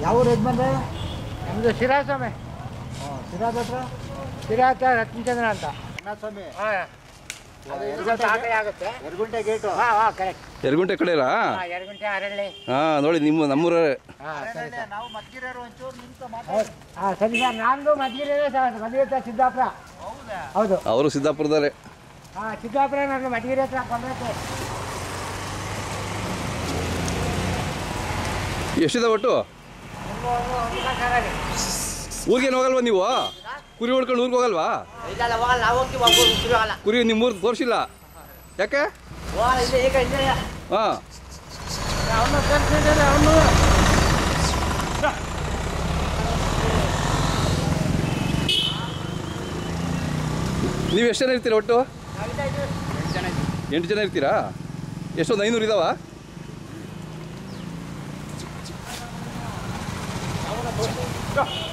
ಯಾವ ಊರು ಯಜಮಾನ್ರೆ ನಮ್ಮದು ಶಿರಾಸ್ವಾಮಿ ಹಾಂ ಸಿರಾದ ಹತ್ರ ಶಿರಾ ಹತ್ರ ರತ್ನಚಂದ್ರ ಅಂತ ಅಣ್ಣಸ್ವಾಮಿ ಹಾಂ ಅದು ಇದು ಸ್ವಲ್ಪ ಆ ಕಡೆ ಆಗುತ್ತೆ ಎರಗುಂಟೆ ಗೇಟು ಹಾಂ ಹಾಂ ಕರೆಕ್ಟ್ ಎರಗುಂಟೆ ಕಡೆರಾ ಹಾಂ ಎರಡು ಗಂಟೆ ಅರಳ್ಳಿ ಹಾಂ ನೋಡಿ ನಿಮ್ಮ ನಮ್ಮೂರೇ ಹಾಂ ಸರಿ ಸರ್ ನಾವು ಮದ್ಗಿರೋರು ಒಂಚೂರು ನಿಂತು ಹೌದು ಹಾಂ ಸರಿ ಸರ್ ನಂದು ಮದ್ಗಿರೇ ಸರ್ ಮದುವೆ ಹತ್ರ ಸಿದ್ದಾಪುರ ಹೌದು ಅವರು ಸಿದ್ದಾಪುರದಲ್ಲೇ ಹಾಂ ಸಿದ್ದಾಪುರ ನಾನು ಮದ್ಗಿರಿ ಹತ್ರ ಕೊಂಡ್ರಕ್ಕೆ ಎಷ್ಟಿದೆ ಒಟ್ಟು ಊರಿಗೇನು ಹೋಗಲ್ವಾ ನೀವು ಕುರಿ ಹೊಡ್ಕೊಂಡು ಊರಿಗೆ ಹೋಗಲ್ವಾ ಇಲ್ಲ ಇಲ್ಲ ಹೋಗಲ್ಲ ನಾವು ಹೋಗ್ತೀವಿ ಒಬ್ಬರು ಹೋಗಲ್ಲ ಕುರಿ ನಿಮ್ಮೂರು ತೋರಿಸಿಲ್ಲ ಯಾಕೆ ಹೋಗಲ್ಲ ಇಲ್ಲ ಈಗ ಇಲ್ಲ ಹಾಂ ಅವನು ಕರ್ಸಿದ್ದಾರೆ ಅವನು ನೀವು ಎಷ್ಟು ಜನ ಇರ್ತೀರಾ ಒಟ್ಟು ಎಂಟು ಜನ ಇರ್ತೀರಾ ಎಷ್ಟೊಂದು ಐನೂರು ಇದಾವ ಹ